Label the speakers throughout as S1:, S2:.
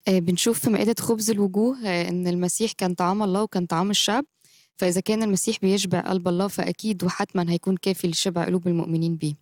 S1: آآ بنشوف في مائدة خبز الوجوه آه، إن المسيح كان طعام الله وكان طعام الشعب، فإذا كان المسيح بيشبع قلب الله فأكيد وحتمًا هيكون كافي لشبع قلوب المؤمنين بيه.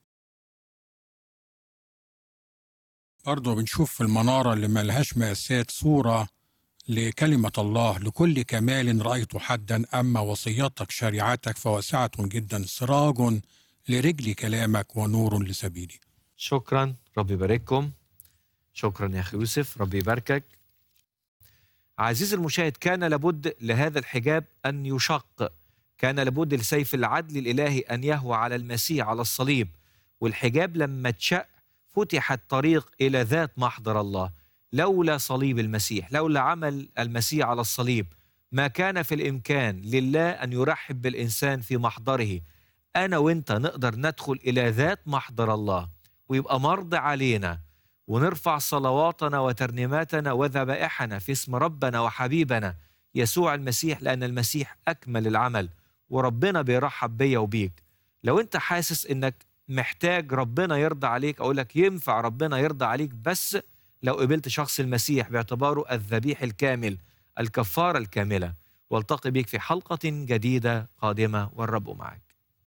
S2: برضه بنشوف في المنارة اللي ملهاش مقاسات صورة لكلمة الله لكل كمال رأيت حدا أما وصيتك شريعتك فواسعة جدا سراج لرجل كلامك ونور لسبيلي
S3: شكرا ربي يبارككم شكرا يا اخي يوسف ربي يباركك عزيزي المشاهد كان لابد لهذا الحجاب ان يشق كان لابد لسيف العدل الالهي ان يهوى على المسيح على الصليب والحجاب لما اتشق فتح الطريق الى ذات محضر الله لولا صليب المسيح لولا عمل المسيح على الصليب ما كان في الامكان لله ان يرحب بالانسان في محضره انا وانت نقدر ندخل الى ذات محضر الله ويبقى مرض علينا ونرفع صلواتنا وترنيماتنا وذبائحنا في اسم ربنا وحبيبنا يسوع المسيح لأن المسيح أكمل العمل وربنا بيرحب بيا وبيك لو أنت حاسس إنك محتاج ربنا يرضى عليك أقول لك ينفع ربنا يرضى عليك بس لو قبلت شخص المسيح باعتباره الذبيح الكامل الكفارة الكاملة والتقي بك في حلقة جديدة قادمة والرب معك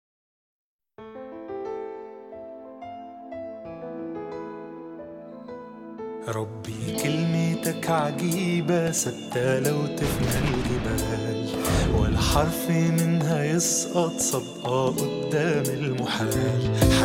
S4: ربي كلمتك عجيبة ثابتة لو تفنى الجبال ولا حرف منها يسقط صدقة قدام المحال